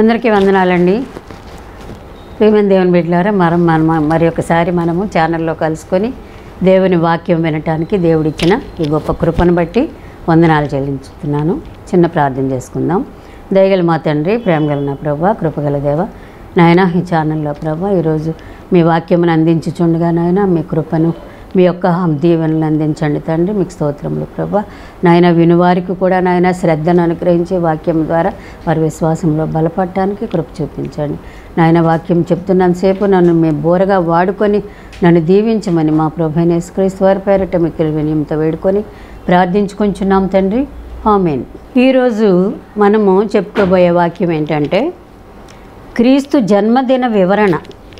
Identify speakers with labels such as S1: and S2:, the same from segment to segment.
S1: అందరికీ వందనాలండి ప్రేమైన దేవుని బిడ్డలారా మనం మనం మరి ఒకసారి మనము ఛానల్లో కలుసుకొని దేవుని వాక్యం వినటానికి దేవుడిచ్చిన ఈ గొప్ప కృపను బట్టి వందనాలు చెల్లించుతున్నాను చిన్న ప్రార్థన చేసుకుందాం దయగల మా తండ్రి ప్రేమగల నా ప్రభా కృపగల దేవ నాయన ఈ ఛానల్లో ప్రభా ఈరోజు మీ వాక్యమును అందించుచుండగా నాయన మీ కృపను మీ యొక్క దీవెనలు అందించండి తండ్రి మీకు స్తోత్రములు ప్రభా నాయన వినువారికి కూడా నాయన శ్రద్ధను అనుగ్రహించి వాక్యం ద్వారా వారి విశ్వాసంలో బలపడటానికి కృప చూపించండి నాయన వాక్యం చెప్తున్నంతసేపు నన్ను మీ బోరగా వాడుకొని నన్ను దీవించమని మా ప్రభు యేసుక్రీస్తు వారి పేరట మిక్కిలి వినయంతో వేడుకొని ప్రార్థించుకుంటున్నాం తండ్రి ఆమెన్ ఈరోజు మనము చెప్పుకోబోయే వాక్యం ఏంటంటే క్రీస్తు జన్మదిన వివరణ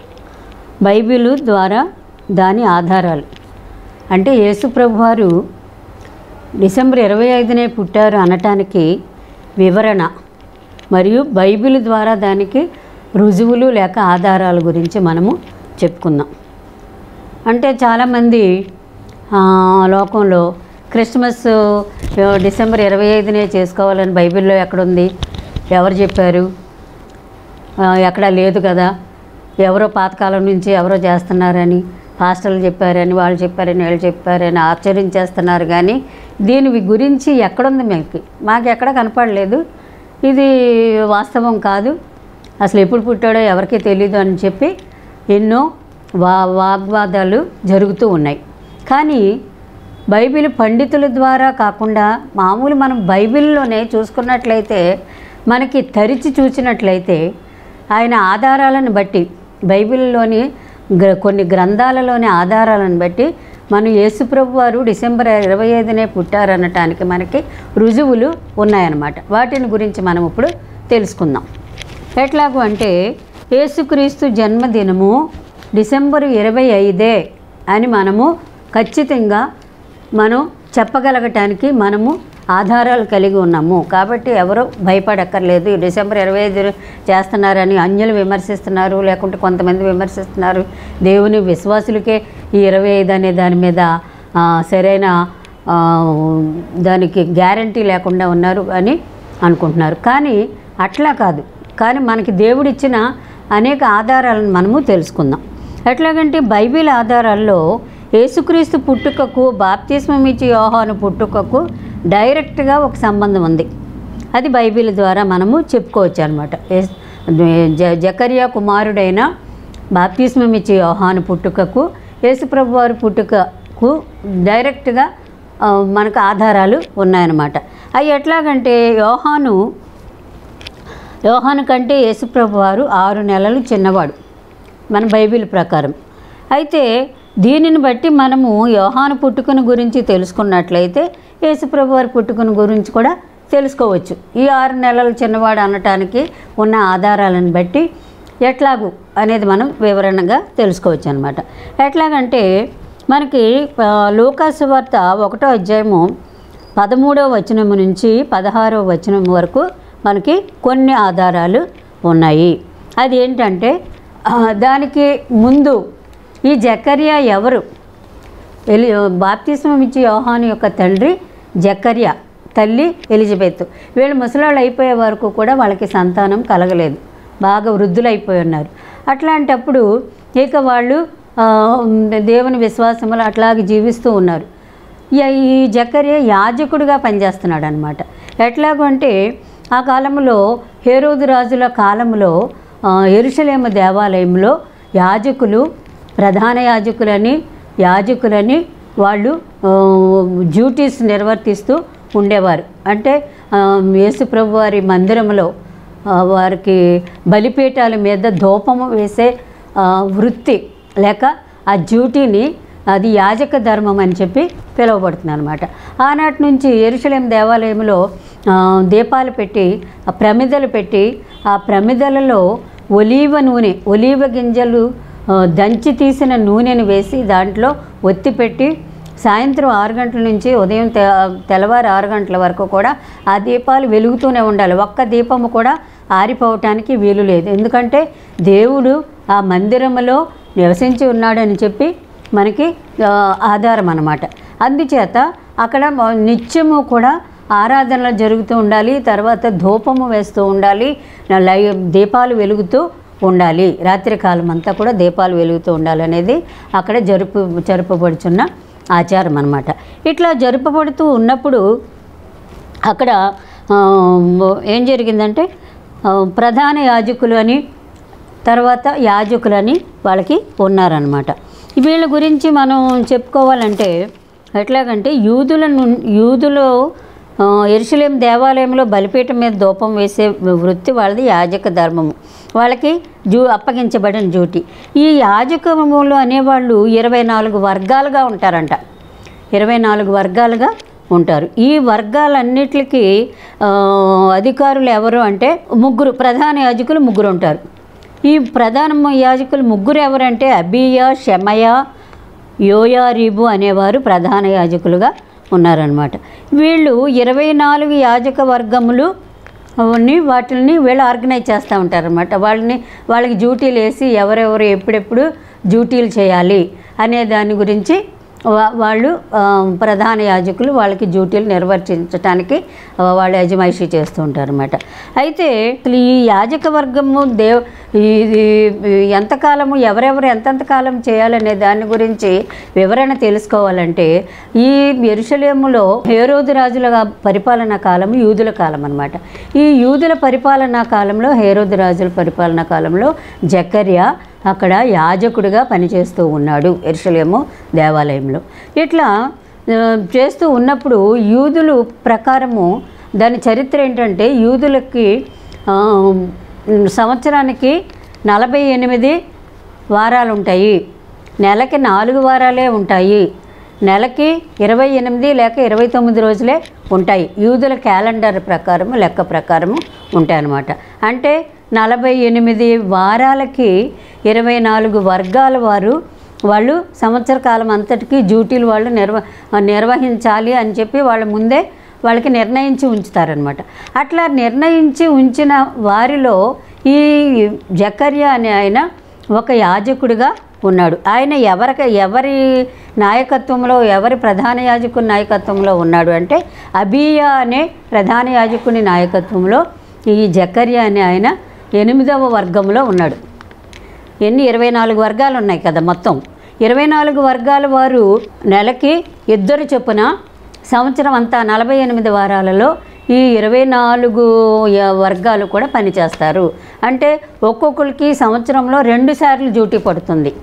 S1: బైబిలు ద్వారా దాని ఆధారాలు అంటే యేసు ప్రభువారు డిసెంబర్ ఇరవై ఐదునే పుట్టారు అనటానికి వివరణ మరియు బైబిల్ ద్వారా దానికి రుజువులు లేక ఆధారాల గురించి మనము చెప్పుకుందాం అంటే చాలామంది ఆ, లోకంలో క్రిస్మస్ ఆ, డిసెంబర్ ఇరవై ఐదునే చేసుకోవాలని బైబిల్లో ఎక్కడుంది ఎవరు చెప్పారు ఆ, ఎక్కడా లేదు కదా ఎవరో పాతకాలం నుంచి ఎవరో చేస్తున్నారని పాస్టర్లు చెప్పారని వాళ్ళు చెప్పారని వీళ్ళు చెప్పారని ఆచరించేస్తున్నారు కానీ దీని గురించి ఎక్కడుంది మీకు మాకు ఎక్కడ కనపడలేదు ఇది వాస్తవం కాదు అసలు ఎప్పుడు పుట్టాడో ఎవరికీ తెలియదు అని చెప్పి ఎన్నో వా వాగ్వాదాలు జరుగుతూ ఉన్నాయి కానీ బైబిల్ పండితుల ద్వారా కాకుండా మామూలు మనం బైబిల్లోనే చూసుకున్నట్లయితే మనకి తరిచి చూసినట్లయితే ఆయన ఆధారాలను బట్టి బైబిల్లోని గ్ర- కొన్ని గ్రంథాలలోని ఆధారాలను బట్టి మనం యేసుప్రభు వారు డిసెంబర్ ఇరవై ఐదునే పుట్టారనటానికి మనకి రుజువులు ఉన్నాయన్నమాట వాటిని గురించి మనం ఇప్పుడు తెలుసుకుందాం ఎట్లాగూ అంటే యేసుక్రీస్తు జన్మదినము డిసెంబరు ఇరవై ఐదే అని మనము ఖచ్చితంగా మనం చెప్పగలగటానికి మనము ఆధారాలు కలిగి ఉన్నాము కాబట్టి ఎవరు భయపడక్కర్లేదు ఈ డిసెంబర్ ఇరవై ఐదు చేస్తున్నారని అన్యులు విమర్శిస్తున్నారు లేకుంటే కొంతమంది విమర్శిస్తున్నారు దేవుని విశ్వాసులకే ఈ ఇరవై ఐదు అనే దాని మీద ఆ, సరైన ఆ, దానికి గ్యారంటీ లేకుండా ఉన్నారు అని అనుకుంటున్నారు కానీ అట్లా కాదు కానీ మనకి దేవుడిచ్చిన అనేక ఆధారాలను మనము తెలుసుకుందాం ఎట్లాగంటే బైబిల్ ఆధారాల్లో యేసుక్రీస్తు పుట్టుకకు బాప్తిస్మం ఇచ్చి యోహాను పుట్టుకకు డైరెక్ట్గా ఒక సంబంధం ఉంది అది బైబిల్ ద్వారా మనము చెప్పుకోవచ్చు అనమాట జకరియా కుమారుడైన బాప్తిస్మం ఇచ్చి యోహాను పుట్టుకకు యేసుప్రభు వారి పుట్టుకకు డైరెక్ట్గా ఆ, మనకు ఆధారాలు ఉన్నాయన్నమాట అవి ఎట్లాగంటే యోహాను యోహాను కంటే యేసుప్రభు వారు ఆరు నెలలు చిన్నవాడు మన బైబిల్ ప్రకారం అయితే దీనిని బట్టి మనము యోహాను పుట్టుకను గురించి తెలుసుకున్నట్లయితే యేసుప్రభు వారి పుట్టుకను గురించి కూడా తెలుసుకోవచ్చు ఈ ఆరు నెలలు చిన్నవాడు అనటానికి ఉన్న ఆధారాలను బట్టి ఎట్లాగు అనేది మనం వివరణగా తెలుసుకోవచ్చు అనమాట ఎట్లాగంటే మనకి ఆ, లూకాసు వార్త ఒకటో అధ్యాయము పదమూడవ వచనము నుంచి పదహారవ వచనం వరకు మనకి కొన్ని ఆధారాలు ఉన్నాయి అది ఏంటంటే ఆ, దానికి ముందు ఈ జకర్యా ఎవరు ఎలి బాప్తిస్మం ఇచ్చి యోహాను యొక్క తండ్రి జకర్యా తల్లి ఎలిజబెత్ వీళ్ళు ముసలాళ్ళు అయిపోయే వరకు కూడా వాళ్ళకి సంతానం కలగలేదు బాగా వృద్ధులైపోయి ఉన్నారు అట్లాంటప్పుడు ఇక వాళ్ళు ఆ, దేవుని విశ్వాసములు అట్లాగే జీవిస్తూ ఉన్నారు ఈ- ఈ జకర్య యాజకుడిగా పనిచేస్తున్నాడు అనమాట ఎట్లాగో అంటే ఆ కాలంలో హేరోదు రాజుల కాలంలో ఆ, యెరూషలేము దేవాలయంలో యాజకులు ప్రధాన యాజకులని యాజకులని వాళ్ళు ఆ, డ్యూటీస్ నిర్వర్తిస్తూ ఉండేవారు అంటే ఆ, యేసుప్రభు వారి మందిరంలో ఆ, వారికి బలిపీఠాల మీద ధూపము వేసే ఆ, వృత్తి లేక ఆ డ్యూటీని అది యాజక ధర్మం అని చెప్పి పిలువబడుతుంది అనమాట ఆనాటి నుంచి ఎరుషలేం దేవాలయంలో ఆ, దీపాలు పెట్టి ఆ ప్రమిదలు పెట్టి ఆ ప్రమిదలలో ఒలీవ నూనె ఒలీవ గింజలు ఆ, దంచి తీసిన నూనెను వేసి దాంట్లో ఒత్తి పెట్టి సాయంత్రం ఆరు గంటల నుంచి ఉదయం తె తెల్లవారు ఆరు గంటల వరకు కూడా ఆ దీపాలు వెలుగుతూనే ఉండాలి ఒక్క దీపము కూడా ఆరిపోవటానికి వీలు లేదు ఎందుకంటే దేవుడు ఆ మందిరములో నివసించి ఉన్నాడని చెప్పి మనకి ఆ, ఆధారం అన్నమాట అందుచేత అక్కడ మ- నిత్యము కూడా ఆరాధనలు జరుగుతూ ఉండాలి తర్వాత ధూపము వేస్తూ ఉండాలి లై దీపాలు వెలుగుతూ ఉండాలి రాత్రికాలం అంతా కూడా దీపాలు వెలుగుతూ ఉండాలి అనేది అక్కడ జరుపు జరుపబడుచున్న ఆచారం అన్నమాట ఇట్లా జరుపబడుతూ ఉన్నప్పుడు అక్కడ ఆ, ఏం జరిగిందంటే ఆ, ప్రధాన యాజకులు అని తర్వాత యాజకులని వాళ్ళకి ఉన్నారనమాట వీళ్ళ గురించి మనం చెప్పుకోవాలంటే ఎట్లాగంటే యూదుల ను- యూదులు ఆ, ఎరుసలేం దేవాలయంలో బలిపీఠం మీద ధూపం వేసే వృత్తి వాళ్ళది యాజక ధర్మము వాళ్ళకి జూ అప్పగించబడిన డ్యూటీ ఈ యాజకములు అనేవాళ్ళు ఇరవై నాలుగు వర్గాలుగా ఉంటారంట ఇరవై నాలుగు వర్గాలుగా ఉంటారు ఈ వర్గాలన్నిటికీ ఆ, అధికారులు ఎవరు అంటే ముగ్గురు ప్రధాన యాజకులు ముగ్గురు ఉంటారు ఈ ప్రధాన యాజకులు ముగ్గురు ఎవరంటే అబియా షమయ యోయారీబు అనేవారు ప్రధాన యాజకులుగా ఉన్నారనమాట వీళ్ళు ఇరవై నాలుగు యాజక వర్గములు అవన్నీ వాటిని వీళ్ళు ఆర్గనైజ్ చేస్తూ ఉంటారనమాట వాళ్ళని వాళ్ళకి డ్యూటీలు వేసి ఎవరెవరు ఎప్పుడెప్పుడు డ్యూటీలు చేయాలి అనే దాని గురించి వా- వాళ్ళు ఆ, ప్రధాన యాజకులు వాళ్ళకి డ్యూటీలు నిర్వర్తించడానికి ఆ, వాళ్ళు యజమాయిషి చేస్తూ ఉంటారన్నమాట అయితే అసలు ఈ యాజక వర్గము దేవ్ ఇది ఎంతకాలము ఎవరెవరు ఎంతెంత కాలం చేయాలనే దాని గురించి వివరణ తెలుసుకోవాలంటే ఈ ఎరుషలేములో హేరోదు రాజుల పరిపాలనా కాలం యూదుల కాలం అన్నమాట ఈ యూదుల పరిపాలనా కాలంలో హేరోదు రాజుల పరిపాలనా కాలంలో జకర్య అక్కడ యాజకుడిగా పనిచేస్తూ ఉన్నాడు ఎరుషలేము దేవాలయంలో ఇట్లా ఆ, చేస్తూ ఉన్నప్పుడు యూదులు ప్రకారము దాని చరిత్ర ఏంటంటే యూదులకి ఆ, సంవత్సరానికి నలభై ఎనిమిది వారాలు ఉంటాయి నెలకి నాలుగు వారాలే ఉంటాయి నెలకి ఇరవై ఎనిమిది లేక ఇరవై తొమ్మిది రోజులే ఉంటాయి యూదుల క్యాలెండర్ ప్రకారము లెక్క ప్రకారము ఉంటాయన్నమాట అంటే నలభై ఎనిమిది వారాలకి ఇరవై నాలుగు వర్గాల వారు వాళ్ళు సంవత్సర కాలం అంతటికి డ్యూటీలు వాళ్ళు నిర్వ నిర్వహించాలి అని చెప్పి వాళ్ళ ముందే వాళ్ళకి నిర్ణయించి ఉంచుతారనమాట అట్లా నిర్ణయించి ఉంచిన వారిలో ఈ జకర్య అనే ఆయన ఒక యాజకుడిగా ఉన్నాడు ఆయన ఎవరికి ఎవరి నాయకత్వంలో ఎవరి ప్రధాన యాజకుని నాయకత్వంలో ఉన్నాడు అంటే అబియా అనే ప్రధాన యాజకుని నాయకత్వంలో ఈ జకర్య అనే ఆయన ఎనిమిదవ వర్గంలో ఉన్నాడు ఎన్ని ఇరవై నాలుగు వర్గాలు ఉన్నాయి కదా మొత్తం ఇరవై నాలుగు వర్గాల వారు నెలకి ఇద్దరు చొప్పున సంవత్సరం అంతా నలభై ఎనిమిది వారాలలో ఈ ఇరవై నాలుగు య- వర్గాలు కూడా పనిచేస్తారు అంటే ఒక్కొక్కరికి సంవత్సరంలో రెండు సార్లు డ్యూటీ పడుతుంది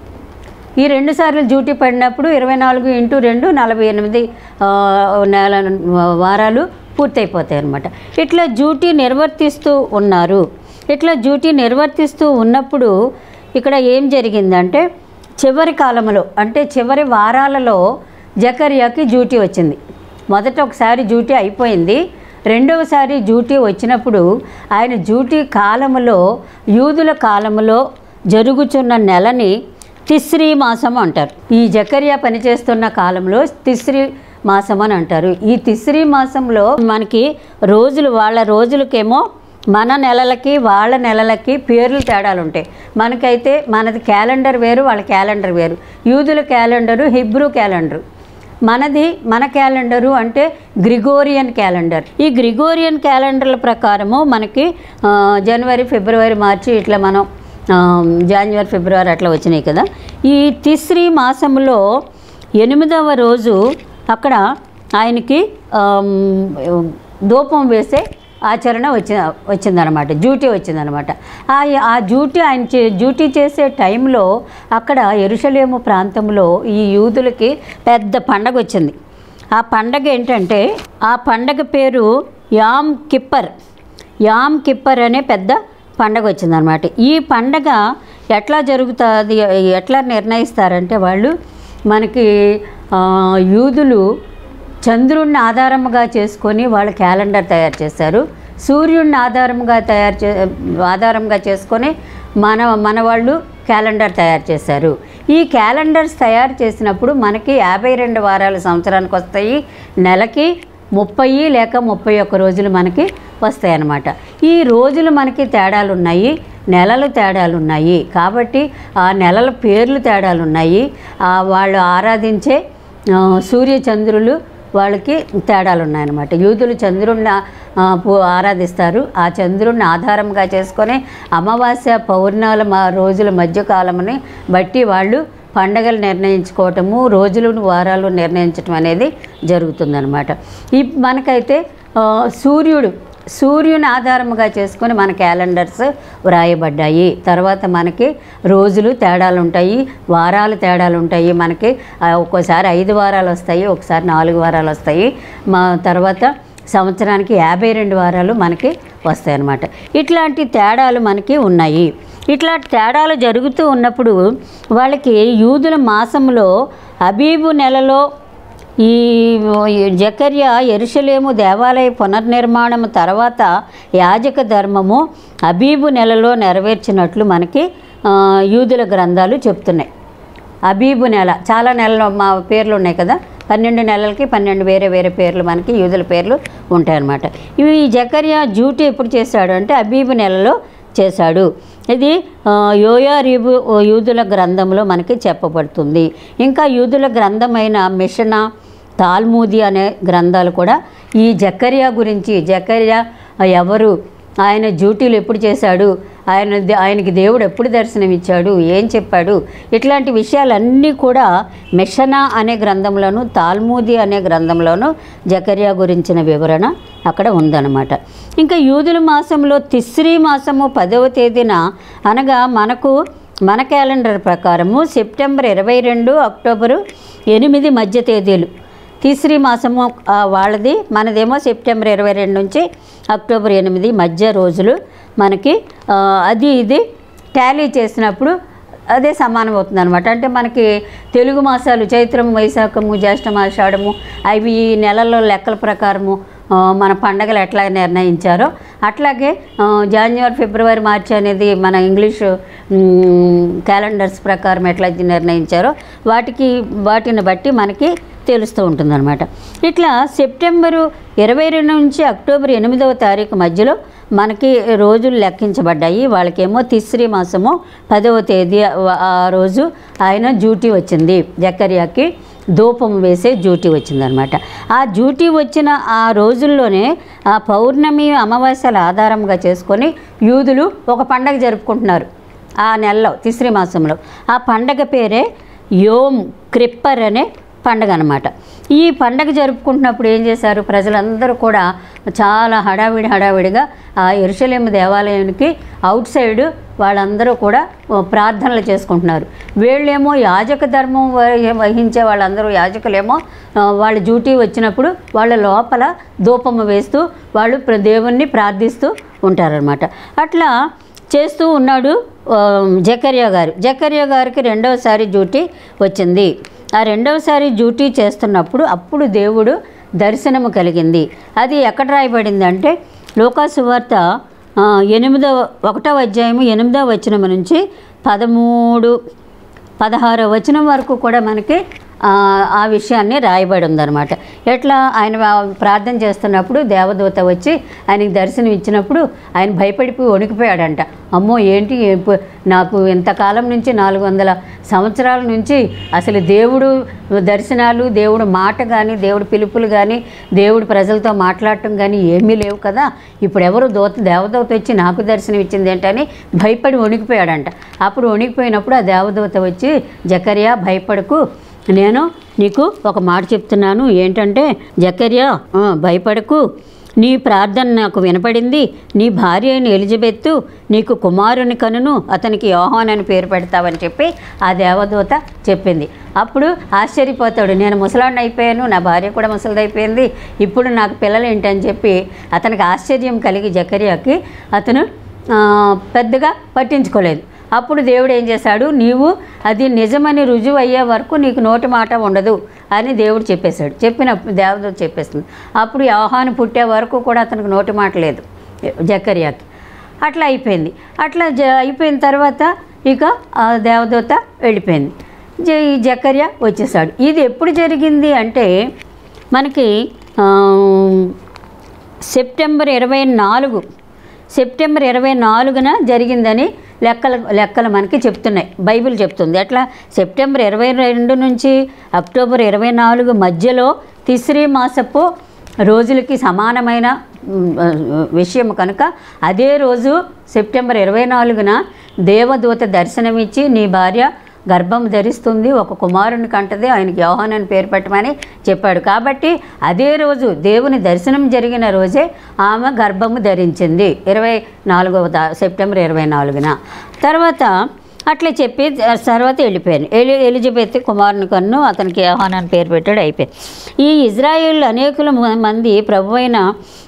S1: ఈ రెండు సార్లు డ్యూటీ పడినప్పుడు ఇరవై నాలుగు ఇంటూ రెండు నలభై ఎనిమిది ఆ, నెల వారాలు పూర్తయిపోతాయి అన్నమాట ఇట్లా డ్యూటీ నిర్వర్తిస్తూ ఉన్నారు ఇట్లా డ్యూటీ నిర్వర్తిస్తూ ఉన్నప్పుడు ఇక్కడ ఏం జరిగిందంటే చివరి కాలంలో అంటే చివరి వారాలలో జకర్యాకి డ్యూటీ వచ్చింది మొదట ఒకసారి డ్యూటీ అయిపోయింది రెండవసారి డ్యూటీ వచ్చినప్పుడు ఆయన డ్యూటీ కాలములో యూదుల కాలములో జరుగుచున్న నెలని తిస్రీ మాసం అంటారు ఈ జకర్యా పనిచేస్తున్న కాలంలో తిస్రీ మాసం అని అంటారు ఈ తిస్రీ మాసంలో మనకి రోజులు వాళ్ళ రోజులకేమో మన నెలలకి వాళ్ళ నెలలకి పేర్లు తేడాలు ఉంటాయి మనకైతే మనది క్యాలెండర్ వేరు వాళ్ళ క్యాలెండర్ వేరు యూదుల క్యాలెండరు హిబ్రూ క్యాలెండరు మనది మన క్యాలెండరు అంటే గ్రిగోరియన్ క్యాలెండర్ ఈ గ్రిగోరియన్ క్యాలెండర్ల ప్రకారము మనకి ఆ, జనవరి ఫిబ్రవరి మార్చి ఇట్లా మనం ఆ, జాన్వరి ఫిబ్రవరి అట్లా వచ్చినాయి కదా ఈ తిస్రీ మాసంలో ఎనిమిదవ రోజు అక్కడ ఆయనకి ఆమ్, ధూపం వేసే ఆచరణ వచ్చి వచ్చిందనమాట డ్యూటీ వచ్చిందనమాట ఆ ఆ డ్యూటీ ఆయన చే డ్యూటీ చేసే టైంలో అక్కడ ఎరుషలేము ప్రాంతంలో ఈ యూదులకి పెద్ద పండగ వచ్చింది ఆ పండగ ఏంటంటే ఆ పండగ పేరు యామ్ కిప్పర్ యామ్ కిప్పర్ అనే పెద్ద పండగ వచ్చిందనమాట ఈ పండగ ఎట్లా జరుగుతుంది ఎట్లా నిర్ణయిస్తారంటే వాళ్ళు మనకి ఆ, యూదులు చంద్రుణ్ణి ఆధారముగా చేసుకొని వాళ్ళు క్యాలెండర్ తయారు చేశారు సూర్యుడిని ఆధారంగా తయారు చే ఆధారంగా చేసుకొని మన మన వాళ్ళు క్యాలెండర్ తయారు చేశారు ఈ క్యాలెండర్స్ తయారు చేసినప్పుడు మనకి యాభై రెండు వారాలు సంవత్సరానికి వస్తాయి నెలకి ముప్పై లేక ముప్పై ఒక్క రోజులు మనకి వస్తాయి అన్నమాట ఈ రోజులు మనకి తేడాలు ఉన్నాయి నెలలు తేడాలు ఉన్నాయి కాబట్టి ఆ నెలల పేర్లు తేడాలు ఉన్నాయి ఆ వాళ్ళు ఆరాధించే ఆ, సూర్య చంద్రులు వాళ్ళకి తేడాలు ఉన్నాయన్నమాట యూదులు చంద్రుణ్ణి ఆ, పూ- ఆరాధిస్తారు ఆ చంద్రుణ్ణి ఆధారంగా చేసుకొని అమావాస్య పౌర్ణాల మా రోజుల మధ్యకాలముని బట్టి వాళ్ళు పండగలు నిర్ణయించుకోవటము రోజులు వారాలు నిర్ణయించటం అనేది జరుగుతుందన్నమాట ఈ మనకైతే ఆ, సూర్యుడు సూర్యుని ఆధారముగా చేసుకొని మన క్యాలెండర్స్ వ్రాయబడ్డాయి తర్వాత మనకి రోజులు తేడాలు ఉంటాయి వారాలు తేడాలు ఉంటాయి మనకి ఆ, ఒక్కోసారి ఐదు వారాలు వస్తాయి ఒకసారి నాలుగు వారాలు వస్తాయి మా తర్వాత సంవత్సరానికి యాభై రెండు వారాలు మనకి వస్తాయి అన్నమాట ఇట్లాంటి తేడాలు మనకి ఉన్నాయి ఇట్లాంటి తేడాలు జరుగుతూ ఉన్నప్పుడు వాళ్ళకి యూదుల మాసంలో అబీబు నెలలో ఈ జకర్య ఎరుషలేము దేవాలయ పునర్నిర్మాణం తర్వాత యాజక ధర్మము అబీబు నెలలో నెరవేర్చినట్లు మనకి ఆ, యూదుల గ్రంథాలు చెప్తున్నాయి అబీబు నెల చాలా నెలలు మా పేర్లు ఉన్నాయి కదా పన్నెండు నెలలకి పన్నెండు వేరే వేరే పేర్లు మనకి యూదుల పేర్లు ఉంటాయన్నమాట ఇవి ఈ జకర్యా డ్యూటీ ఎప్పుడు చేశాడు అంటే అబీబు నెలలో చేశాడు ఇది ఆ, యోయారీబు యూదుల గ్రంథంలో మనకి చెప్పబడుతుంది ఇంకా యూదుల గ్రంథమైన మిషనా తాల్మూది అనే గ్రంథాలు కూడా ఈ జకర్యా గురించి జకర్యా ఎవరు ఆయన డ్యూటీలు ఎప్పుడు చేశాడు ఆయన ఆయనకి దేవుడు ఎప్పుడు దర్శనం ఇచ్చాడు ఏం చెప్పాడు ఇట్లాంటి విషయాలన్నీ కూడా మెషనా అనే గ్రంథంలోను తాల్మూది అనే గ్రంథంలోను జకర్యా గురించిన వివరణ అక్కడ ఉందన్నమాట ఇంకా యూదుల మాసంలో తిస్రీ మాసము పదవ తేదీన అనగా మనకు మన క్యాలెండర్ ప్రకారము సెప్టెంబర్ ఇరవై రెండు అక్టోబరు ఎనిమిది మధ్య తేదీలు తీసరి మాసము ఆ, వాళ్ళది మనదేమో సెప్టెంబర్ ఇరవై రెండు నుంచి అక్టోబర్ ఎనిమిది మధ్య రోజులు మనకి ఆ, అది ఇది టాలీ చేసినప్పుడు అదే సమానం అవుతుంది అనమాట అంటే మనకి తెలుగు మాసాలు చైత్రము వైశాఖము జ్యేష్ఠమాషాఢము అవి ఈ నెలల్లో లెక్కల ప్రకారము ఆ, మన పండగలు ఎట్లా నిర్ణయించారో అట్లాగే ఆ, జాన్యువరి ఫిబ్రవరి మార్చి అనేది మన ఇంగ్లీషు మ్, క్యాలెండర్స్ ప్రకారం ఎట్లా నిర్ణయించారో వాటికి వాటిని బట్టి మనకి తెలుస్తూ ఉంటుందన్నమాట ఇట్లా సెప్టెంబరు ఇరవై రెండు నుంచి అక్టోబర్ ఎనిమిదవ తారీఖు మధ్యలో మనకి రోజులు లెక్కించబడ్డాయి వాళ్ళకేమో తిస్రీ మాసము పదవ తేదీ ఆ- ఆ రోజు ఆయన డ్యూటీ వచ్చింది జకర్యాకి ధూపం వేసే డ్యూటీ వచ్చిందనమాట ఆ డ్యూటీ వచ్చిన ఆ రోజుల్లోనే ఆ పౌర్ణమి అమావాస్యల ఆధారంగా చేసుకొని యూదులు ఒక పండగ జరుపుకుంటున్నారు ఆ నెలలో తిస్రీ మాసంలో ఆ పండగ పేరే యోమ్ క్రిప్పర్ అనే పండగ అనమాట ఈ పండగ జరుపుకుంటున్నప్పుడు ఏం చేశారు ప్రజలందరూ కూడా చాలా హడావిడి హడావిడిగా ఆ ఎరుషలేము దేవాలయానికి అవుట్ సైడ్ వాళ్ళందరూ కూడా ఓ, ప్రార్థనలు చేసుకుంటున్నారు వీళ్ళేమో యాజక ధర్మం వహి- వహించే వాళ్ళందరూ యాజకులేమో ఆ, వాళ్ళ డ్యూటీ వచ్చినప్పుడు వాళ్ళ లోపల ధూపము వేస్తూ వాళ్ళు ప్ర- దేవుణ్ణి ప్రార్థిస్తూ ఉంటారనమాట అట్లా చేస్తూ ఉన్నాడు ఆ, జకర్యా గారు జకర్యా గారికి రెండవసారి డ్యూటీ వచ్చింది ఆ రెండవసారి డ్యూటీ చేస్తున్నప్పుడు అప్పుడు దేవుడు దర్శనము కలిగింది అది ఎక్కడ రాయబడింది అంటే లోకాసు వార్త ఆ, ఎనిమిదవ ఒకటవ అధ్యాయము ఎనిమిదవ వచనం నుంచి పదమూడు పదహారు వచనం వరకు కూడా మనకి ఆ, ఆ విషయాన్ని రాయబడి ఉందన్నమాట ఎట్లా ఆయన వా- ప్రార్థన చేస్తున్నప్పుడు దేవదూత వచ్చి ఆయనకి దర్శనం ఇచ్చినప్పుడు ఆయన భయపడిపోయి వణికిపోయాడంట అమ్మో ఏంటి ఎప్పు- నాకు ఇంతకాలం నుంచి నాలుగు వందల సంవత్సరాల నుంచి అసలు దేవుడు దర్శనాలు దేవుడు మాట కానీ దేవుడు పిలుపులు కానీ దేవుడు ప్రజలతో మాట్లాడటం కానీ ఏమీ లేవు కదా ఇప్పుడు ఎవరు దూత దేవదూత వచ్చి నాకు దర్శనం ఇచ్చింది ఏంటని భయపడి వణికిపోయాడంట అప్పుడు వణికిపోయినప్పుడు ఆ దేవదూత వచ్చి జకర్యా భయపడకు నేను నీకు ఒక మాట చెప్తున్నాను ఏంటంటే జకర్యా ఆ, భయపడకు నీ ప్రార్థన నాకు వినపడింది నీ భార్య అయిన ఎలిజబెత్తు నీకు కుమారుని కనును అతనికి యోహాన్ అని పేరు పెడతావని చెప్పి ఆ దేవదూత చెప్పింది అప్పుడు ఆశ్చర్యపోతాడు నేను ముసలాడిని అయిపోయాను నా భార్య కూడా ముసలిదైపోయింది ఇప్పుడు నాకు పిల్లలు ఏంటని చెప్పి అతనికి ఆశ్చర్యం కలిగి జకర్యాకి అతను ఆ, పెద్దగా పట్టించుకోలేదు అప్పుడు దేవుడు ఏం చేశాడు నీవు అది నిజమని రుజువు అయ్యే వరకు నీకు నోటి మాట ఉండదు అని దేవుడు చెప్పేశాడు చెప్పినప్పుడు దేవదూత చెప్పేస్తుంది అప్పుడు యోహాను పుట్టే వరకు కూడా అతనికి నోటి మాట లేదు జకర్యాకి అట్లా అయిపోయింది అట్లా జ అయిపోయిన తర్వాత ఇక ఆ దేవదూత వెళ్ళిపోయింది జ ఈ జకర్య వచ్చేసాడు ఇది ఎప్పుడు జరిగింది అంటే మనకి ఆ, సెప్టెంబర్ ఇరవై నాలుగు సెప్టెంబర్ ఇరవై నాలుగున జరిగిందని లెక్కలు లెక్కలు మనకి చెప్తున్నాయి బైబిల్ చెప్తుంది ఎట్లా సెప్టెంబర్ ఇరవై రెండు నుంచి అక్టోబర్ ఇరవై నాలుగు మధ్యలో తిస్రీ మాసపు రోజులకి సమానమైన మ్, ఆ, విషయం కనుక అదే రోజు సెప్టెంబర్ ఇరవై నాలుగున దేవదూత దర్శనమిచ్చి నీ భార్య గర్భం ధరిస్తుంది ఒక కుమారుని కంటది ఆయనకి యోహాన్ అని పేరు పెట్టమని చెప్పాడు కాబట్టి అదే రోజు దేవుని దర్శనం జరిగిన రోజే ఆమె గర్భము ధరించింది ఇరవై నాలుగవ తా- సెప్టెంబర్ ఇరవై నాలుగున తర్వాత అట్లా చెప్పి ఆ తర్వాత వెళ్ళిపోయాను ఎలి ఎలిజబెత్ కుమారుని కన్ను అతనికి యోహాన్ అని పేరు పెట్టాడు అయిపోయింది ఈ ఇజ్రాయిల్ అనేకుల మ- మంది ప్రభు అయిన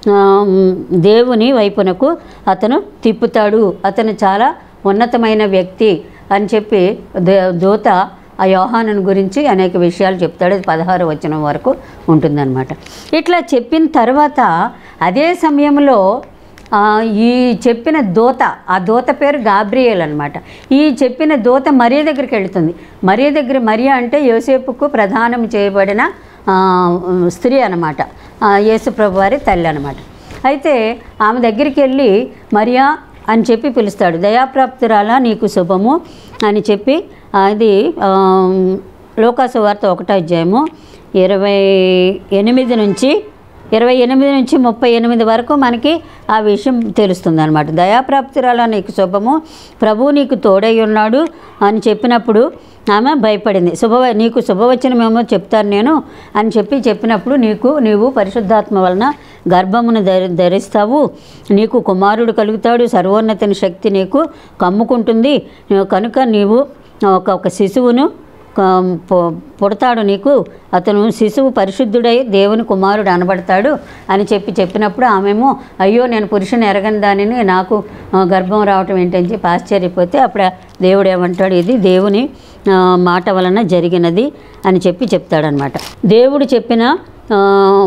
S1: దేవుని వైపునకు అతను తిప్పుతాడు అతను చాలా ఉన్నతమైన వ్యక్తి అని చెప్పి దే- దూత ఆ యోహాను గురించి అనేక విషయాలు చెప్తాడు అది పదహారు వచనం వరకు ఉంటుందన్నమాట ఇట్లా చెప్పిన తర్వాత అదే సమయంలో ఆ, ఈ చెప్పిన దూత ఆ దూత పేరు గాబ్రియల్ అనమాట ఈ చెప్పిన దూత మరియ దగ్గరికి వెళుతుంది మరియ దగ్గర మరియ అంటే యోసేపుకు ప్రధానం చేయబడిన ఆ, స్త్రీ అనమాట యేసుప్రభు వారి తల్లి అనమాట అయితే ఆమె దగ్గరికి వెళ్ళి మరియా అని చెప్పి పిలుస్తాడు దయాప్రాప్తురాలా నీకు శుభము అని చెప్పి అది ఆ, లోకాసు వార్త ఒకటో అధ్యాయము ఇరవై ఎనిమిది నుంచి ఇరవై ఎనిమిది నుంచి ముప్పై ఎనిమిది వరకు మనకి ఆ విషయం తెలుస్తుంది అనమాట దయాప్రాప్తిరాల నీకు శుభము ప్రభు నీకు తోడై ఉన్నాడు అని చెప్పినప్పుడు ఆమె భయపడింది శుభ నీకు శుభవచనమేమో చెప్తాను నేను అని చెప్పి చెప్పినప్పుడు నీకు నీవు పరిశుద్ధాత్మ వలన గర్భమును ధరి ధరిస్తావు నీకు కుమారుడు కలుగుతాడు సర్వోన్నతిని శక్తి నీకు కమ్ముకుంటుంది కనుక నీవు ఒక ఒక శిశువును క- పు- పుడతాడు నీకు అతను శిశువు పరిశుద్ధుడై దేవుని కుమారుడు అనబడతాడు అని చెప్పి చెప్పినప్పుడు ఆమెమో అయ్యో నేను పురుషుని ఎరగని దానిని నాకు ఆ, గర్భం రావటం ఏంటని చెప్పి ఆశ్చర్యపోతే అప్పుడు దేవుడు ఏమంటాడు ఇది దేవుని ఆ, మాట వలన జరిగినది అని చెప్పి చెప్తాడనమాట దేవుడు చెప్పిన ఆ,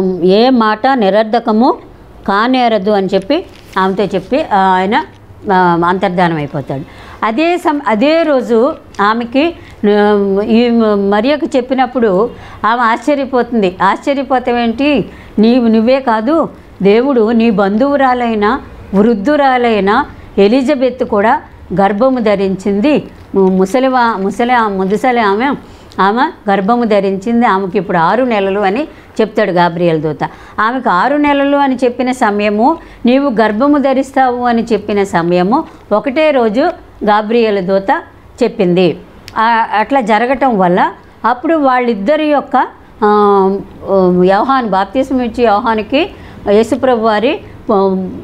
S1: ఏ మాట నిరర్ధకము కానేరదు అని చెప్పి ఆమెతో చెప్పి ఆ, ఆయన ఆ, అంతర్ధానం అయిపోతాడు అదే సమ అదే రోజు ఆమెకి ఆ, ఈ మరియకు చెప్పినప్పుడు ఆమె ఆశ్చర్యపోతుంది ఆశ్చర్యపోతావేంటి నీవు నువ్వే కాదు దేవుడు నీ బంధువురాలైన వృద్ధురాలైన ఎలిజబెత్ కూడా గర్భము ధరించింది ము- ముసలివా ముసలి ముదుసలి ఆమె ఆమె గర్భము ధరించింది ఆమెకి ఇప్పుడు ఆరు నెలలు అని చెప్తాడు గాబ్రియల్ దూత ఆమెకు ఆరు నెలలు అని చెప్పిన సమయము నీవు గర్భము ధరిస్తావు అని చెప్పిన సమయము ఒకటే రోజు గాబ్రియల్ దూత చెప్పింది ఆ- అట్లా జరగటం వల్ల అప్పుడు వాళ్ళిద్దరి యొక్క ఆ, ఆ, యోహాన్ బాప్తిసం ఇచ్చి యోహానికి యేసుప్రభు వారి ఆ,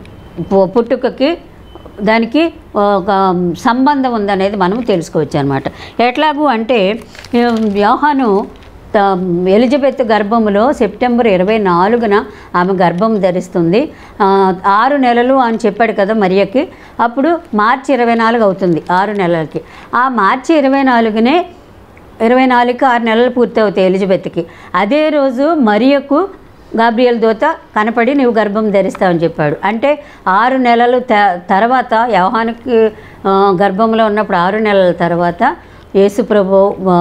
S1: పు- పుట్టుకకి దానికి ఒక సంబంధం ఉందనేది మనం తెలుసుకోవచ్చు అనమాట ఎట్లాగూ అంటే ఆ, యోహాను త- ఎలిజబెత్ గర్భములో సెప్టెంబర్ ఇరవై నాలుగున ఆమె గర్భం ధరిస్తుంది ఆ, ఆరు నెలలు అని చెప్పాడు కదా మరియకి అప్పుడు మార్చి ఇరవై నాలుగు అవుతుంది ఆరు నెలలకి ఆ మార్చి ఇరవై నాలుగునే ఇరవై నాలుగుకి ఆరు నెలలు పూర్తి అవుతాయి ఎలిజబెత్కి అదే రోజు మరియకు గాబ్రియల్ దూత కనపడి నీవు గర్భం ధరిస్తావని చెప్పాడు అంటే ఆరు నెలలు త- తర్వాత యవహానికి ఆ, గర్భంలో ఉన్నప్పుడు ఆరు నెలల తర్వాత యేసుప్రభు ఆ,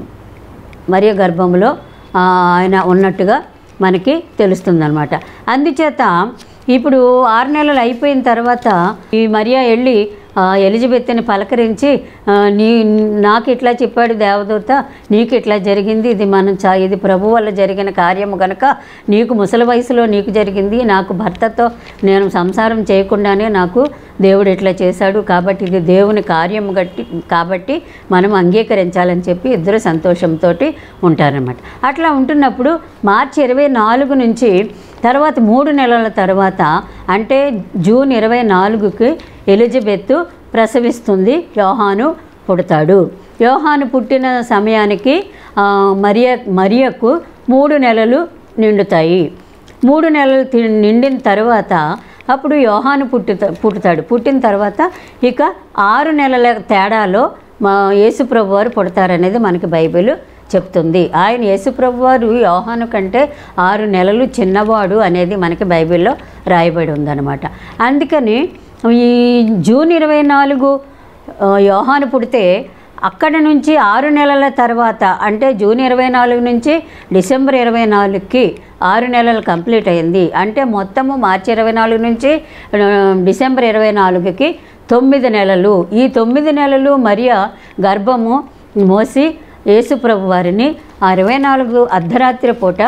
S1: మరియ గర్భంలో ఆ, ఆయన ఉన్నట్టుగా మనకి తెలుస్తుందన్నమాట అందుచేత ఇప్పుడు ఆరు నెలలు అయిపోయిన తర్వాత ఈ మరియా వెళ్ళి ఆ, ఎలిజబెత్ని పలకరించి ఆ, నీ నాకు ఇట్లా చెప్పాడు దేవదూత నీకు ఇట్లా జరిగింది ఇది మనం చా ఇది ప్రభు వల్ల జరిగిన కార్యము కనుక నీకు ముసలి వయసులో నీకు జరిగింది నాకు భర్తతో నేను సంసారం చేయకుండానే నాకు దేవుడు ఇట్లా చేశాడు కాబట్టి ఇది దేవుని కార్యము గట్టి కాబట్టి మనం అంగీకరించాలని చెప్పి ఇద్దరు సంతోషంతో ఉంటారన్నమాట అట్లా ఉంటున్నప్పుడు మార్చి ఇరవై నాలుగు నుంచి తర్వాత మూడు నెలల తర్వాత అంటే జూన్ ఇరవై నాలుగుకి ఎలిజబెత్ ప్రసవిస్తుంది యోహాను పుడతాడు యోహాను పుట్టిన సమయానికి ఆ, మరియ మరియకు మూడు నెలలు నిండుతాయి మూడు నెలలు తి- నిండిన తర్వాత అప్పుడు యోహాను పుట్టుత పుట్టుతాడు పుట్టిన తర్వాత ఇక ఆరు నెలల తేడాలో మా యేసుప్రభు వారు పుడతారనేది మనకి బైబిల్ చెప్తుంది ఆయన యేసుప్రభు వారు యోహాను కంటే ఆరు నెలలు చిన్నవాడు అనేది మనకి బైబిల్లో రాయబడి ఉందన్నమాట అందుకని ఈ జూన్ ఇరవై నాలుగు ఆ, యోహాను పుడితే అక్కడ నుంచి ఆరు నెలల తర్వాత అంటే జూన్ ఇరవై నాలుగు నుంచి డిసెంబర్ ఇరవై నాలుగుకి ఆరు నెలలు కంప్లీట్ అయింది అంటే మొత్తము మార్చి ఇరవై నాలుగు నుంచి ఆ, డిసెంబర్ ఇరవై నాలుగుకి తొమ్మిది నెలలు ఈ తొమ్మిది నెలలు మరియ గర్భము మోసి యేసుప్రభు వారిని ఆ ఇరవై నాలుగు అర్ధరాత్రి పూట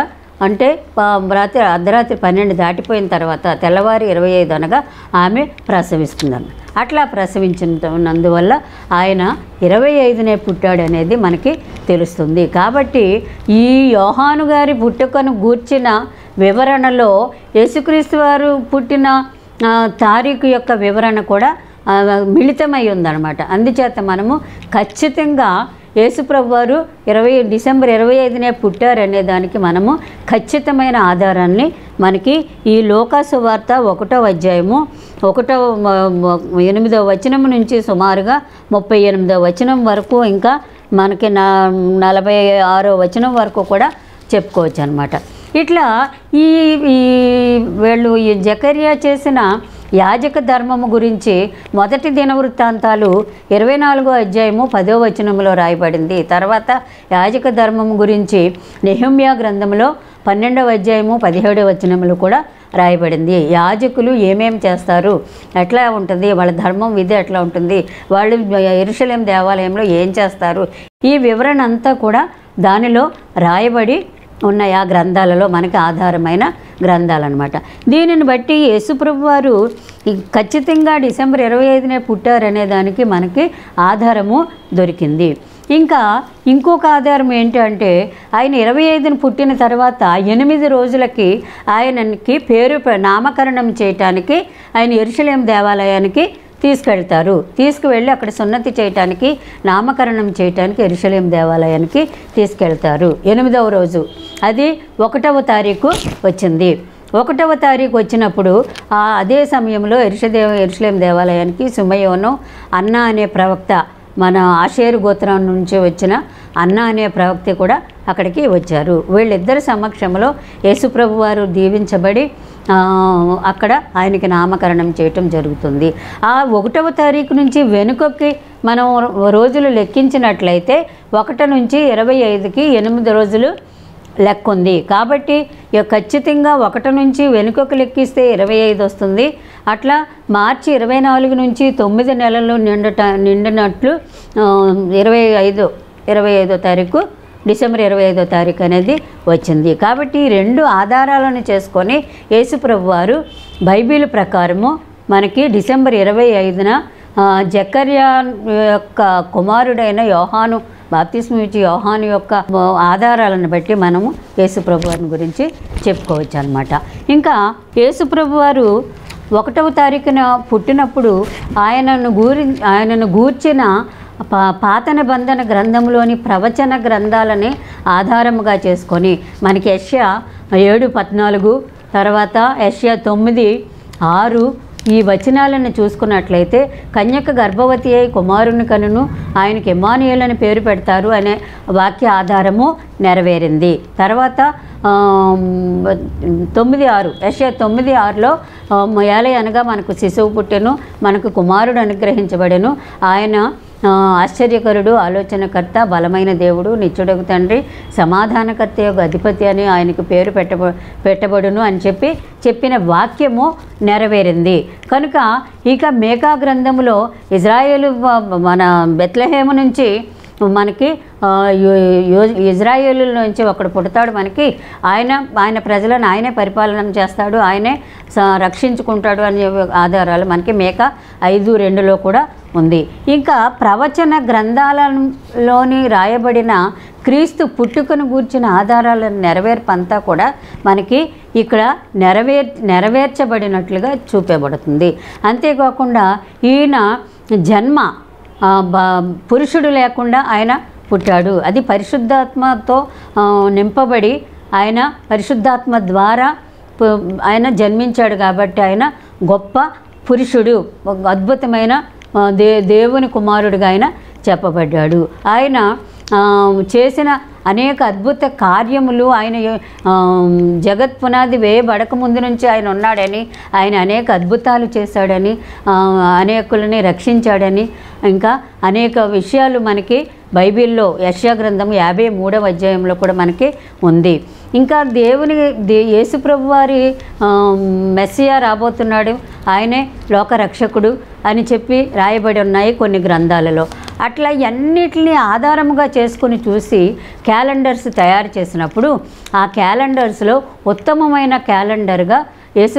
S1: అంటే ఆ, రాత్రి అర్ధరాత్రి పన్నెండు దాటిపోయిన తర్వాత తెల్లవారి ఇరవై ఐదు అనగా ఆమె ప్రసవిస్తుందన్న అట్లా ప్రసవించినందువల్ల ఆయన ఇరవై ఐదునే పుట్టాడు అనేది మనకి తెలుస్తుంది కాబట్టి ఈ యోహాను గారి పుట్టుకను గూర్చిన వివరణలో యేసుక్రీస్తు వారు పుట్టిన ఆ, తారీఖు యొక్క వివరణ కూడా ఆ, మిళితమై ఉందన్నమాట అందుచేత మనము ఖచ్చితంగా యేసుప్రభు వారు ఇరవై డిసెంబర్ ఇరవై ఐదునే పుట్టారనే దానికి మనము ఖచ్చితమైన ఆధారాన్ని మనకి ఈ లోకాసు వార్త ఒకటో అధ్యాయము ఒకటో మ- మ- ఎనిమిదో వచనం నుంచి సుమారుగా ముప్పై ఎనిమిదో వచనం వరకు ఇంకా మనకి నా నలభై ఆరో వచనం వరకు కూడా చెప్పుకోవచ్చు అనమాట ఇట్లా ఈ ఈ వీళ్ళు ఈ జకర్యా చేసిన యాజక ధర్మము గురించి మొదటి దినవృత్తాంతాలు ఇరవై నాలుగో అధ్యాయము పదో వచనంలో రాయబడింది తర్వాత యాజక ధర్మము గురించి నెహమ్యా గ్రంథంలో పన్నెండవ అధ్యాయము పదిహేడవ వచనములు కూడా రాయబడింది యాజకులు ఏమేం చేస్తారు ఎట్లా ఉంటుంది వాళ్ళ ధర్మం విధి ఎట్లా ఉంటుంది వాళ్ళు ఎరుషలేం దేవాలయంలో ఏం చేస్తారు ఈ వివరణ అంతా కూడా దానిలో రాయబడి ఉన్నాయి ఆ గ్రంథాలలో మనకి ఆధారమైన గ్రంథాలన్నమాట దీనిని బట్టి యేసుప్రభు వారు ఈ ఖచ్చితంగా డిసెంబర్ ఇరవై ఐదునే పుట్టారనే దానికి మనకి ఆధారము దొరికింది ఇంకా ఇంకొక ఆధారం ఏంటంటే ఆయన ఇరవై ఐదున పుట్టిన తర్వాత ఎనిమిది రోజులకి ఆయనకి పేరు పె- నామకరణం చేయటానికి ఆయన ఎరుషలేం దేవాలయానికి తీసుకెళ్తారు తీసుకువెళ్ళి అక్కడ సున్నతి చేయటానికి నామకరణం చేయటానికి ఎరుషలేం దేవాలయానికి తీసుకెళ్తారు ఎనిమిదవ రోజు అది ఒకటవ తారీఖు వచ్చింది ఒకటవ తారీఖు వచ్చినప్పుడు ఆ అదే సమయంలో ఎరుషదేవ ఎరుషలేం దేవాలయానికి సుమయోను అన్న అనే ప్రవక్త మన ఆషేరు గోత్రం నుంచి వచ్చిన అన్న అనే ప్రవక్త కూడా అక్కడికి వచ్చారు వీళ్ళిద్దరి సమక్షంలో యేసుప్రభు వారు దీవించబడి ఆ, అక్కడ ఆయనకి నామకరణం చేయటం జరుగుతుంది ఆ ఒకటవ తారీఖు నుంచి వెనుకకి మనం రోజులు లెక్కించినట్లయితే ఒకటి నుంచి ఇరవై ఐదుకి ఎనిమిది రోజులు లెక్క ఉంది కాబట్టి ఇక ఖచ్చితంగా ఒకటి నుంచి వెనుకకు లెక్కిస్తే ఇరవై ఐదు వస్తుంది అట్లా మార్చి ఇరవై నాలుగు నుంచి తొమ్మిది నెలలు నిండట నిండినట్లు ఆ, ఇరవై ఐదు ఇరవై ఐదో తారీఖు డిసెంబర్ ఇరవై ఐదో తారీఖు అనేది వచ్చింది కాబట్టి ఈ రెండు ఆధారాలను చేసుకొని యేసుప్రభు వారు బైబిల్ ప్రకారము మనకి డిసెంబర్ ఇరవై ఐదున ఆ, జకర్యా యొక్క కుమారుడైన యోహాను బాప్తిస్మ ఇచ్చి యోహాను యొక్క ఆధారాలను బట్టి మనము యేసుప్రభు వారిని గురించి చెప్పుకోవచ్చు అనమాట ఇంకా యేసుప్రభు వారు ఒకటవ తారీఖున పుట్టినప్పుడు ఆయనను గూరి ఆయనను గూర్చిన పా పాత నిబంధన గ్రంథంలోని ప్రవచన గ్రంథాలని ఆధారముగా చేసుకొని మనకి యష్యా ఏడు పద్నాలుగు తర్వాత యష్యా తొమ్మిది ఆరు ఈ వచనాలను చూసుకున్నట్లయితే కన్యక గర్భవతి అయి కుమారుని కనును ఆయనకి ఎమానియల్ అని పేరు పెడతారు అనే వాక్య ఆధారము నెరవేరింది తర్వాత ఆమ్, తొమ్మిది ఆరు యెషయా తొమ్మిది ఆరులో ఏలే అనగా మనకు శిశువు పుట్టెను మనకు కుమారుడు అనుగ్రహించబడెను ఆయన ఆ, ఆశ్చర్యకరుడు ఆలోచనకర్త బలమైన దేవుడు నిత్యుడకు తండ్రి సమాధానకర్త యొక్క అధిపతి అని ఆయనకు పేరు పెట్టబ పెట్టబడును అని చెప్పి చెప్పిన వాక్యము నెరవేరింది కనుక ఇక మేకా గ్రంథములో ఇజ్రాయేలు వ- మన బెత్లహేము నుంచి మనకి ఆ, యో- యో- ఇజ్రాయేలు నుంచి ఒకడు పుడతాడు మనకి ఆయన ఆయన ప్రజలను ఆయనే పరిపాలన చేస్తాడు ఆయనే స- రక్షించుకుంటాడు అనే ఆధారాలు మనకి మేక ఐదు రెండులో కూడా ఉంది ఇంకా ప్రవచన గ్రంథాలలోని రాయబడిన క్రీస్తు పుట్టుకను గూర్చిన ఆధారాల నెరవేర్పంతా కూడా మనకి ఇక్కడ నెరవేర్ నెరవేర్చబడినట్లుగా చూపబడుతుంది అంతేకాకుండా ఈయన జన్మ ఆ, బ- పురుషుడు లేకుండా ఆయన పుట్టాడు అది పరిశుద్ధాత్మతో ఆ, నింపబడి ఆయన పరిశుద్ధాత్మ ద్వారా పు- ఆయన జన్మించాడు కాబట్టి ఆయన గొప్ప పురుషుడు ఒక అద్భుతమైన ఆ, దే దేవుని కుమారుడిగా ఆయన చెప్పబడ్డాడు ఆయన ఆ, చేసిన అనేక అద్భుత కార్యములు ఆయన ఆ, జగత్ పునాది వేయబడక ముందు నుంచి ఆయన ఉన్నాడని ఆయన అనేక అద్భుతాలు చేశాడని ఆ, అనేకులని రక్షించాడని ఇంకా అనేక విషయాలు మనకి బైబిల్లో యశ్యా గ్రంథం యాభై మూడవ అధ్యాయంలో కూడా మనకి ఉంది ఇంకా దేవుని దే యేసుప్రభు వారి ఆ, మెస్సియా రాబోతున్నాడు ఆయనే లోక రక్షకుడు అని చెప్పి రాయబడి ఉన్నాయి కొన్ని గ్రంథాలలో అట్లా అన్నిటిని ఆధారముగా చేసుకొని చూసి క్యాలెండర్స్ తయారు చేసినప్పుడు ఆ క్యాలెండర్స్లో ఉత్తమమైన క్యాలెండర్గా యేసు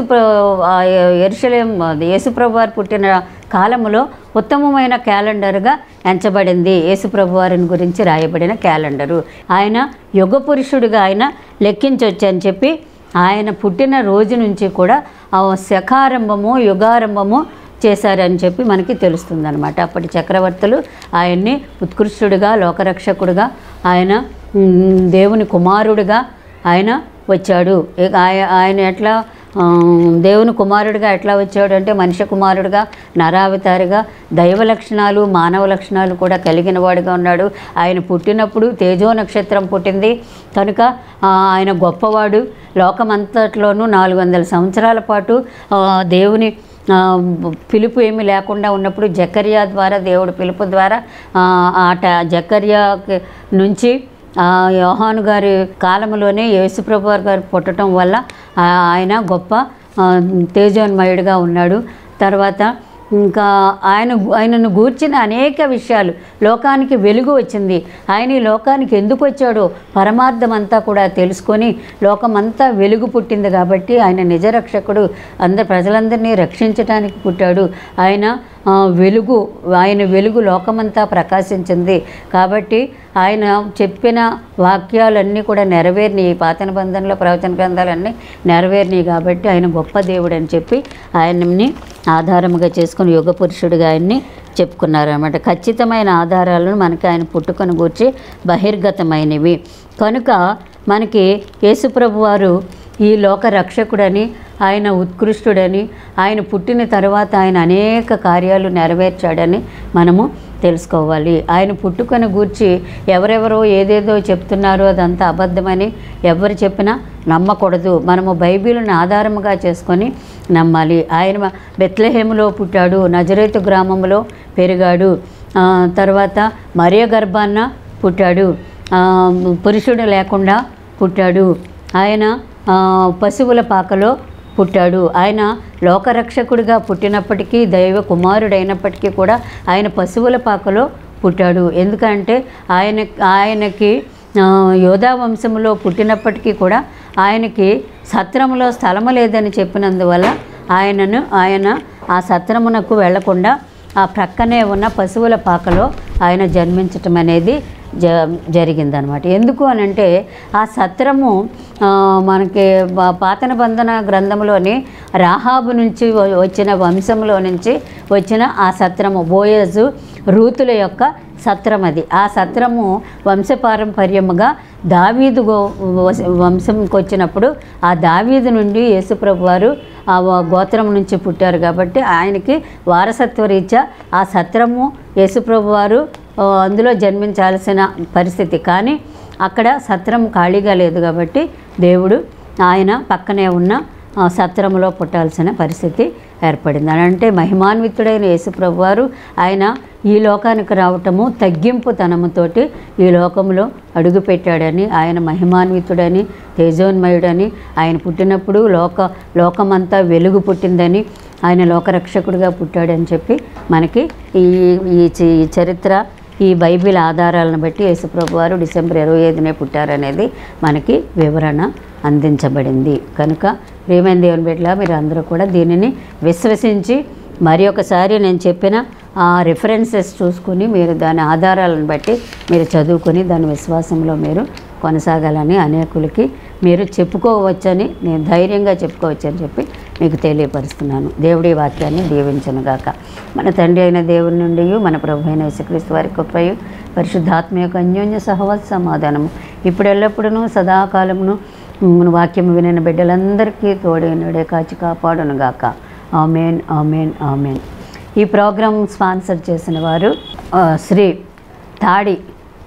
S1: ఎరుషలేం యేసుప్రభు వారు పుట్టిన కాలములో ఉత్తమమైన క్యాలెండర్గా ఎంచబడింది యేసుప్రభు వారిని గురించి రాయబడిన క్యాలెండరు ఆయన యుగ పురుషుడిగా ఆయన లెక్కించవచ్చు అని చెప్పి ఆయన పుట్టిన రోజు నుంచి కూడా ఆ శకారంభము యుగారంభము చేశారని చెప్పి మనకి తెలుస్తుంది అనమాట అప్పటి చక్రవర్తులు ఆయన్ని ఉత్కృష్టుడిగా లోకరక్షకుడిగా ఆయన మ్, దేవుని కుమారుడిగా ఆయన వచ్చాడు ఇక ఆయ- ఆయన ఎట్లా ఆ, దేవుని కుమారుడిగా ఎట్లా వచ్చాడు అంటే మనిషి కుమారుడిగా నరావతారిగా దైవ లక్షణాలు మానవ లక్షణాలు కూడా కలిగిన వాడుగా ఉన్నాడు ఆయన పుట్టినప్పుడు తేజో నక్షత్రం పుట్టింది కనుక ఆ, ఆయన గొప్పవాడు లోకమంతట్లోనూ నాలుగు వందల సంవత్సరాల పాటు ఆ, దేవుని ఆ, పిలుపు ఏమీ లేకుండా ఉన్నప్పుడు జకర్యా ద్వారా దేవుడు పిలుపు ద్వారా ఆ, ఆట జకర్యా నుంచి ఆ, యోహాను గారి కాలంలోనే యేసుప్రభు వారి గారు పుట్టడం వల్ల ఆ, ఆయన గొప్ప ఆ, తేజోన్మయుడిగా ఉన్నాడు తర్వాత ఇంకా ఆయన ఆయనను గూర్చిన అనేక విషయాలు లోకానికి వెలుగు వచ్చింది ఆయన ఈ లోకానికి ఎందుకు వచ్చాడో పరమార్థం అంతా కూడా తెలుసుకొని లోకమంతా వెలుగు పుట్టింది కాబట్టి ఆయన నిజరక్షకుడు అందరు ప్రజలందరినీ రక్షించడానికి పుట్టాడు ఆయన ఆ, వెలుగు ఆయన వెలుగు లోకమంతా ప్రకాశించింది కాబట్టి ఆయన చెప్పిన వాక్యాలన్నీ కూడా నెరవేరినాయి ఈ పాత నిబంధనలో ప్రవచన గ్రంథాలన్నీ నెరవేరినాయి కాబట్టి ఆయన గొప్ప దేవుడు అని చెప్పి ఆయన్ని ఆధారముగా చేసుకుని యుగ పురుషుడిగా ఆయన్ని చెప్పుకున్నారన్నమాట ఖచ్చితమైన ఆధారాలను మనకి ఆయన పుట్టుకొని గూర్చి బహిర్గతమైనవి కనుక మనకి యేసుప్రభు వారు ఈ లోక రక్షకుడని ఆయన ఉత్కృష్టుడని ఆయన పుట్టిన తర్వాత ఆయన అనేక కార్యాలు నెరవేర్చాడని మనము తెలుసుకోవాలి ఆయన పుట్టుకొని గూర్చి ఎవరెవరో ఏదేదో చెప్తున్నారో అదంతా అబద్ధమని ఎవరు చెప్పినా నమ్మకూడదు మనము బైబిల్ని ఆధారముగా చేసుకొని నమ్మాలి ఆయన బెత్లహేములో పుట్టాడు నజరేతు గ్రామంలో పెరిగాడు ఆ, తర్వాత మరియ గర్భాన్న పుట్టాడు ఆ, పురుషుడు లేకుండా పుట్టాడు ఆయన ఆ, పశువుల పాకలో పుట్టాడు ఆయన లోకరక్షకుడిగా పుట్టినప్పటికీ దైవ కుమారుడైనప్పటికీ కూడా ఆయన పశువుల పాకలో పుట్టాడు ఎందుకంటే ఆయన ఆయనకి ఆ, యోధా వంశంలో పుట్టినప్పటికీ కూడా ఆయనకి సత్రములో స్థలము లేదని చెప్పినందువల్ల ఆయనను ఆయన ఆ సత్రమునకు వెళ్లకుండా ఆ ప్రక్కనే ఉన్న పశువుల పాకలో ఆయన జన్మించటం అనేది జ జరిగిందనమాట ఎందుకు అని అంటే ఆ సత్రము ఆ, మనకి పా- పాత నిబంధన గ్రంథంలోని రాహాబు నుంచి వ- వచ్చిన వంశంలో నుంచి వచ్చిన ఆ సత్రము బోయజు రూతుల యొక్క సత్రం అది ఆ సత్రము వంశపారంపర్యముగా దావీదు గో- వశ- వంశంకి వచ్చినప్పుడు ఆ దావీదు నుండి యేసుప్రభు వారు ఆ వ- గోత్రం నుంచి పుట్టారు కాబట్టి ఆయనకి వారసత్వ రీత్యా ఆ సత్రము యేసుప్రభు వారు ఆ, అందులో జన్మించాల్సిన పరిస్థితి కానీ అక్కడ సత్రం ఖాళీగా లేదు కాబట్టి దేవుడు ఆయన పక్కనే ఉన్న ఆ, సత్రములో పుట్టాల్సిన పరిస్థితి ఏర్పడింది అని అంటే మహిమాన్వితుడైన యేసుప్రభు వారు ఆయన ఈ లోకానికి రావటము తగ్గింపు తనముతోటి ఈ లోకంలో అడుగుపెట్టాడని ఆయన మహిమాన్వితుడని తేజోన్మయుడని ఆయన పుట్టినప్పుడు లోక లోకమంతా వెలుగు పుట్టిందని ఆయన లోకరక్షకుడిగా పుట్టాడని చెప్పి మనకి ఈ ఈ చి- ఈ చరిత్ర ఈ బైబిల్ ఆధారాలను బట్టి యేసుప్రభు వారు డిసెంబర్ ఇరవై ఐదునే పుట్టారనేది మనకి వివరణ అందించబడింది కనుక ప్రియమైన దేవుని బిడ్డలా మీరు అందరూ కూడా దీనిని విశ్వసించి మరి ఒకసారి నేను చెప్పిన ఆ రిఫరెన్సెస్ చూసుకుని మీరు దాని ఆధారాలను బట్టి మీరు చదువుకొని దాని విశ్వాసంలో మీరు కొనసాగాలని అనేకులకి మీరు చెప్పుకోవచ్చని నేను ధైర్యంగా చెప్పుకోవచ్చని చెప్పి మీకు తెలియపరుస్తున్నాను దేవుడి వాక్యాన్ని దీవించనుగాక మన తండ్రి అయిన దేవుని నుండి మన ప్రభు అయిన యేసుక్రీస్తు వారి కృపయు పరిశుద్ధాత్మ యొక్క అన్యోన్య సహవాస సమాధానము ఇప్పుడు ఎల్లప్పుడూ సదాకాలమును మన వాక్యము వినిన బిడ్డలందరికీ తోడైనడే కాచి కాపాడునుగాక ఆమెన్ ఆమెన్ ఆమెన్ ఈ ప్రోగ్రాం స్పాన్సర్ చేసిన వారు ఆ, శ్రీ తాడి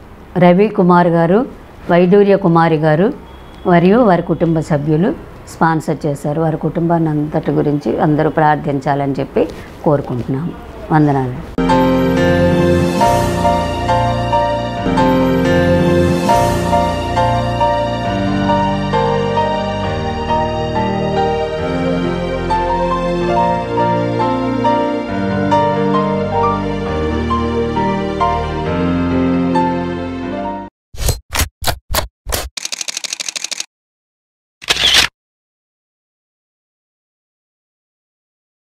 S1: రవి కుమార్ గారు వైడూర్య కుమారి గారు మరియు వారి కుటుంబ సభ్యులు స్పాన్సర్ చేశారు వారి కుటుంబాన్ని అంతటి గురించి అందరూ ప్రార్థించాలని చెప్పి కోరుకుంటున్నాము వందనాలు